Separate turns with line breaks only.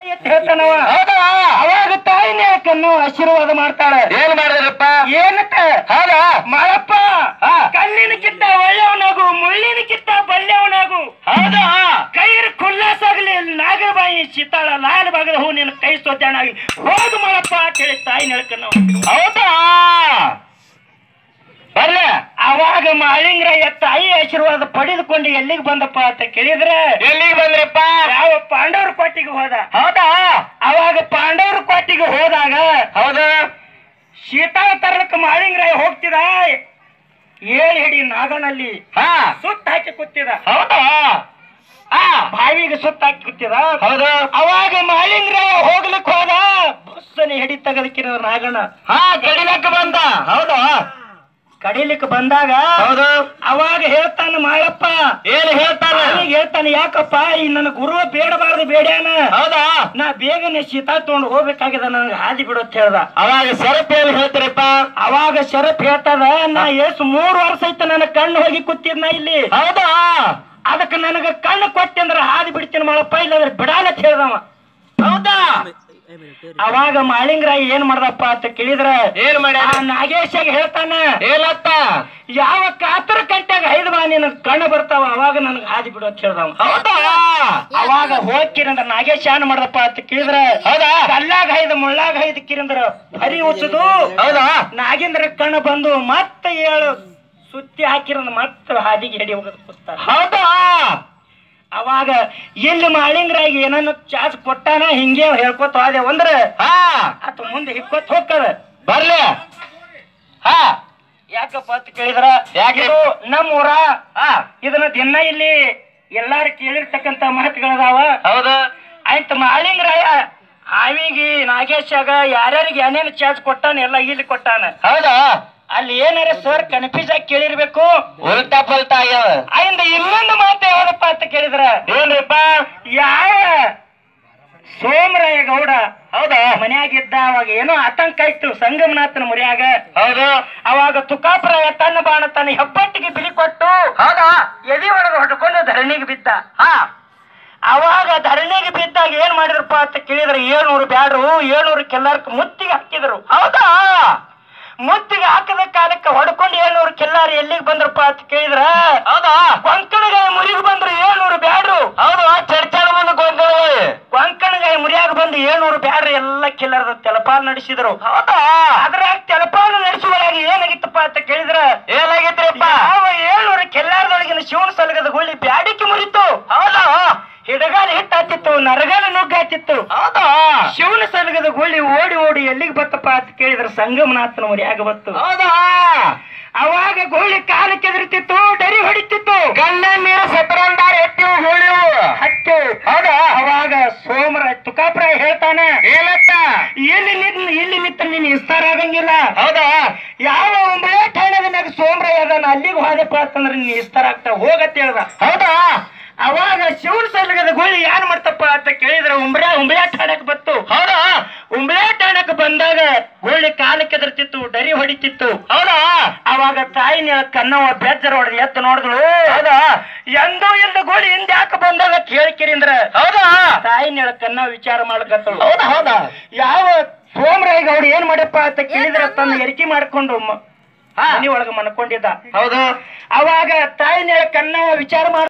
ಎತ್ತಿ ಹೇಳ್ತಾನವ
ಹೌದಾ
ಅವಾಗ ತಾಯಿನೇ ಯಾಕನ್ನು ಆಶೀರ್ವಾದ ಮಾಡ್ತಾಳೆ
ಏನ್ ಮಾಡಿದ್ರಪ್ಪ
ಏನತ್ತ
ಹೌದಾ
ಮಾಡಪ್ಪ
ಹಾ.
ಕಲ್ಲಿನ ಕಿತ್ತ ಒಳ್ಳೆಯವನಾಗು ಮುಳ್ಳಿನ ಕಿತ್ತ ಬಲ್ಲೆಯವನಾಗು
ಹೌದಾ
ಕೈರ್ ಕುಲ್ಲಾಸಾಗ್ಲಿ ನಾಗರಬಾಯಿ ಚಿತ್ತಾಳ ಲಾಲ್ ಬಾಗದ ಹೂ ನಿನ್ನ ಕೈ ಸೋದ್ಯಾಣಾಗ್ಲಿ ಹೋಗು ಮಾಡಪ್ಪ ಅಂತ ಹೇಳಿ ತಾಯಿ ನೆಳ್ಕನ್ನು
ಹೌದಾ ಬರ್ಲ
ಅವಾಗ ಮಾಳಿಂಗ್ರಾಯ ತಾಯಿ ಆಶೀರ್ವಾದ ಪಡೆದುಕೊಂಡು ಎಲ್ಲಿಗೆ ಬಂದಪ್ಪ ಅಂತ ಕೇಳಿದ್ರೆ
ಎಲ್ಲಿಗೆ ಬಂದ್ರಪ್ಪ
ಯಾವ ಪಾಂಡವ್ರ ಕೋಟಿಗೆ ಹೋದ
ಹೌದಾ
ಅವಾಗ ಪಾಂಡವ್ರ ಕೋಟಿಗೆ ಹೋದಾಗ
ಹೌದಾ
ಶೀತಾಳ ತರಲಕ್ಕೆ ಮಾಳಿಂಗ್ರಾಯ ಹೋಗ್ತಿದ ಏಳು ಹಿಡಿ ನಾಗನಲ್ಲಿ
ಹಾ
ಸುತ್ತ ಹಾಕಿ ಕೂತಿದ
ಹೌದಾ ಹಾ
ಬಾವಿಗೆ ಸುತ್ತ ಹಾಕಿ ಕೂತಿದ
ಹೌದು
ಅವಾಗ ಮಾಳಿಂಗ್ರಾಯ ಹೋಗ್ಲಿಕ್ಕೆ ಹೋದ ಬಸ್ಸನೆ ಹಿಡಿ ತೆಗೆದಕ್ಕಿರೋ ನಾಗಣ್ಣ
ಹಾ ಗಡಿಲಕ್ಕ ಬಂದ ಹೌದಾ
ಕಡಿಲಿಕ್ಕೆ ಬಂದಾಗ
ಹೌದು
ಅವಾಗ ಹೇಳ್ತಾನ ಮಾಳಪ್ಪ
ಏನ್ ಹೇಳ್ತಾರ
ಅವನಿಗೆ ಹೇಳ್ತಾನೆ ಯಾಕಪ್ಪ ಈ ನನ್ನ ಗುರು ಬೇಡಬಾರ್ದು ಬೇಡ್ಯಾನ
ಹೌದಾ
ನಾ ಬೇಗನೆ ಸೀತಾ ತಗೊಂಡು ಹೋಗ್ಬೇಕಾಗಿದೆ ನನಗೆ ಹಾದಿ ಬಿಡು ಅಂತ ಹೇಳ್ದ
ಅವಾಗ ಸರಪ್ ಏನ್ ಹೇಳ್ತಾರಪ್ಪ
ಅವಾಗ ಶರತ್ ಹೇಳ್ತದ ನಾ ಎಷ್ಟು ಮೂರು ವರ್ಷ ಐತೆ ನನ್ನ ಕಣ್ಣು ಹೋಗಿ ಕೂತಿದ್ನ ಇಲ್ಲಿ
ಹೌದಾ
ಅದಕ್ಕೆ ನನಗ ಕಣ್ಣು ಕೊಟ್ಟೆ ಅಂದ್ರೆ ಹಾದಿ ಬಿಡ್ತೀನಿ ಮಾಡಪ್ಪ ಇಲ್ಲಾಂದ್ರೆ ಬಿಡಾಲ ಅಂತ ಹೇಳ್ದವ
ಹೌದಾ
ಅವಾಗ ಮಾಳಿಂಗರಾಯ ಏನ್ ಮಾಡ್ದಪ್ಪ ಅಂತ ಕೇಳಿದ್ರ
ಏನ್
ಆ
ಮಾಡ್ಯಾರ
ನಾಗೇಶಾಗ ಹೇಳ್ತಾನ
ಏನತ್ತ
ಯಾವ ಕಾತರ ಗಂಟೆಗೆ ಐದು ಬಾ ನಿನ್ ಕಣ್ಣು ಬರ್ತಾವ ಅವಾಗ ನನಗೆ ಹಾದಿ ಬಿಡು ಅಂತ ಹೇಳ್ದವ
ಹೌದಾ
ಅವಾಗ ಹೋಗ್ಕಿರಂದ್ರ ನಾಗೇಶ್ ಏನ್ ಮಾಡ್ದಪ್ಪ ಅಂತ ಕೇಳಿದ್ರ
ಹೌದಾ
ಕಲ್ಲಾಗ ಐದು ಮುಳ್ಳಾಗ ಐದು ಕಿರಂದ್ರ ಹರಿ ಉಚ್ಚದು
ಹೌದಾ
ನಾಗೇಂದ್ರ ಕಣ್ಣು ಬಂದು ಮತ್ತೆ ಏಳು ಸುತ್ತಿ ಹಾಕಿರಂದ್ರ ಮತ್ತೆ ಹಾದಿಗೆ ಹಿಡಿ ಹೋಗೋದು ಕೂತಾರ
ಹೌದಾ
ಅವಾಗ ಎಲ್ಲಿ ಮಾಳಿಂಗ್ರಾಗಿ ಏನನ್ನ ಚಾರ್ಜ್ ಕೊಟ್ಟಾನ ಹಿಂಗೆ ಹೇಳ್ಕೊತ ಹೋದೆ ಒಂದ್ರ
ಹಾ
ಆತ ಮುಂದೆ ಹಿಕ್ಕೊತ್ ಹೋಗ್ತದ
ಬರ್ಲಿ ಹಾ
ಯಾಕಪ್ಪ ಅಂತ ಕೇಳಿದ್ರ
ಯಾಕೆ?
ಇದು ನಮ್ಮ ಊರ
ಹಾ
ಇದನ್ನ ದಿನ ಇಲ್ಲಿ ಎಲ್ಲಾರು ಕೇಳಿರ್ತಕ್ಕಂತ ಮಾತುಗಳದಾವ
ಹೌದು
ಆಯ್ತು ಮಾಳಿಂಗರಾಯ ಹಾವಿಗೆ ನಾಗೇಶಾಗ ಯಾರ್ಯಾರಿಗೆ ಏನೇನು ಚಾರ್ಜ್ ಕೊಟ್ಟಾನ ಎಲ್ಲ ಇಲ್ಲಿ ಕೊಟ್ಟಾನ
ಹೌದಾ
ಅಲ್ಲಿ ಏನಾರ ಸರ್ ಕನ್ಫ್ಯೂಸ್ ಆಗಿ ಕೇಳಿರ್ಬೇಕು
ಉಲ್ಟಾ ಪಲ್ಟಾ ಆಗ್ಯಾವ
ಆಯಿಂದ ಇನ್ನೊಂದು ಮಾತು ಯಾವ್ದಪ್ಪ ಅಂತ ಕೇಳಿದ್ರ
ಏನ್ರಿಪ್ಪ
ಯಾವ ಸೋಮರಾಯ ಗೌಡ
ಹೌದಾ
ಮನ್ಯಾಗಿದ್ದ ಅವಾಗ ಏನೋ ಆತಂಕ ಇತ್ತು ಸಂಗಮನಾಥನ ಮುರಿಯಾಗ
ಹೌದು
ಅವಾಗ ತುಕಾಪುರಾಯ ತನ್ನ ಬಾಣ ತನ್ನ ಹೆಬ್ಬಟ್ಟಿಗೆ ಬಿಲಿ ಕೊಟ್ಟು
ಹೌದಾ
ಎದಿ ಒಳಗೆ ಹೊಡ್ಕೊಂಡು ಧರಣಿಗೆ ಬಿದ್ದ
ಹಾ
ಅವಾಗ ಧರಣಿಗೆ ಬಿದ್ದಾಗ ಏನ್ ಮಾಡಿದ್ರಪ್ಪ ಅಂತ ಕೇಳಿದ್ರೆ ಏಳ್ನೂರು ಬ್ಯಾಡ್ರು ಏಳ್ನೂರು ಕೆಲ್ಲಾರ್ಕ ಮುತ್ತಿಗೆ ಹಾಕಿದ್ರು
ಹೌದಾ
ಮುತ್ತಿಗೆ ಹಾಕದ ಕಾಲಕ್ಕೆ ಹೊಡ್ಕೊಂಡು ಏಳ್ನೂರು ಕೆಲ್ಲಾರು ಎಲ್ಲಿಗೆ ಬಂದ್ರಪ್ಪ ಅಂತ ಕೇಳಿದ್ರ
ಹೌದಾ
ಕೊಂಕಣಗಾಯ ಮುರಿಗೆ ಬಂದ್ರು ಏಳ್ನೂರು ಬ್ಯಾಡ್ರು
ಹೌದು ಚರ್ಚಾಳ ಮುಂದೆ ಗೊಂದಲವಿ
ಕೊಂಕಣಗಾಯ ಮುರಿಯಾಗ ಬಂದು ಏಳ್ನೂರು ಬ್ಯಾಡ್ರು ಎಲ್ಲ ಕೆಲ್ಲರದ ತೆಲಪಾಲ್ ನಡೆಸಿದ್ರು
ಹೌದಾ
ಅದ್ರಾಗ ತೆಲಪಾಲು ನಡೆಸುವಾಗ ಏನಾಗಿತ್ತಪ್ಪ ಅಂತ ಕೇಳಿದ್ರ
ಏನಾಗೈತ್ರಿಪ್ಪ
ಯಾವ ಏಳ್ನೂರು ಕೆಲ್ಲಾರದೊಳಗಿನ ಶಿವನ ಸಲಗದ ಗುಳ್ಳಿ ಬ್ಯಾಡಿಕೆ ಮುರಿತು
ಹೌದಾ
ಹಿಡಗಾಲ ಹಿಟ್ಟಾತಿತ್ತು ನರಗಾಲ ನುಗ್ಗಾತಿತ್ತು
ಹೌದಾ
ಶಿವನ ಸಲಗದ ಗುಳ್ಳಿ ಓಡಿ ಓಡಿ ಎಲ್ಲಿಗೆ ಬತ್ತಪ್ಪ ಅಂತ ಕೇಳಿದ್ರ ಸಂಗಮನಾಥನ ಮರಿಯಾಗ ಬತ್ತು
ಹೌದಾ
ಅವಾಗ ಗೋಳಿ ಕಾಲ ಕೆದರ್ತಿತ್ತು ಡರಿ ಹೊಡಿತಿತ್ತು
ಗಂಡ ನೀರ ಸತರಂದಾರ ಎತ್ತಿವು ಹೋಳಿವು
ಹತ್ತು
ಹೌದಾ
ಅವಾಗ ಸೋಮರ ತುಕಾಪ್ರಾಯ ಹೇಳ್ತಾನ
ಏನತ್ತ
ಇಲ್ಲಿ ನಿನ್ ಇಲ್ಲಿ ನಿಂತ ನೀನ್ ವಿಸ್ತಾರ ಆಗಂಗಿಲ್ಲ
ಹೌದಾ
ಯಾವ ಒಂಬಳೆ ಠಾಣದ ಮ್ಯಾಗ ಸೋಮರಾಯ ಅದಾನ ಅಲ್ಲಿಗೆ ಹೋದಪ್ಪ ಅಂತಂದ್ರೆ ನೀನ್ ವಿಸ್ತಾರ ಆಗ್ತಾವ ಹೋಗತ್ ಹೇಳ್ದ
ಹೌದಾ
ಅವಾಗ ಶಿವನ ಸಲಗದ ಗೋಳಿ ಏನ್ ಮಾಡ್ತಪ್ಪ ಅಂತ ಕೇಳಿದ್ರೆ ಉಂಬ್ರೆ ಉಂಬ್ಳೆ ಠಾಣಕ್ ಬತ್ತು
ಹೌದಾ
ಉಂಬ್ಳೆ ಠಾಣಕ್ ಬಂದಾಗ ಗೋಳಿ ಕಾಲ ಕೆದರ್ತಿತ್ತು ಡರಿ ಹೊಡಿತಿತ್ತು
ಹೌದಾ
ಅವಾಗ ತಾಯಿನ ಕನ್ನವ ಬೆಜ್ಜರ ಹೊಡೆದು ಎದ್ದು ನೋಡಿದ್ಳು
ಹೌದಾ
ಎಂದೂ ಇಲ್ದ ಗೋಳಿ ಹಿಂದೆ ಯಾಕೆ ಬಂದಾಗ ಕೇಳಿಕಿರಿಂದ್ರ
ಹೌದಾ
ತಾಯಿನ ಕನ್ನ ವಿಚಾರ ಮಾಡ್ಕತ್ತಳು
ಹೌದಾ ಹೌದಾ
ಯಾವ ಸೋಮರಾಯ ಗೌಡ ಏನ್ ಮಾಡಪ್ಪ ಅಂತ ಕೇಳಿದ್ರ ತನ್ನ ಎರಿಕೆ ಮಾಡ್ಕೊಂಡು ಮ-
ಹಾ.
ಮನಿ ಒಳಗ ಮನ್ಕೊಂಡಿದ್ದ
ಹೌದು
ಅವಾಗ ತಾಯಿನ ಕನ್ನವ ವಿಚಾರ ಮಾಡ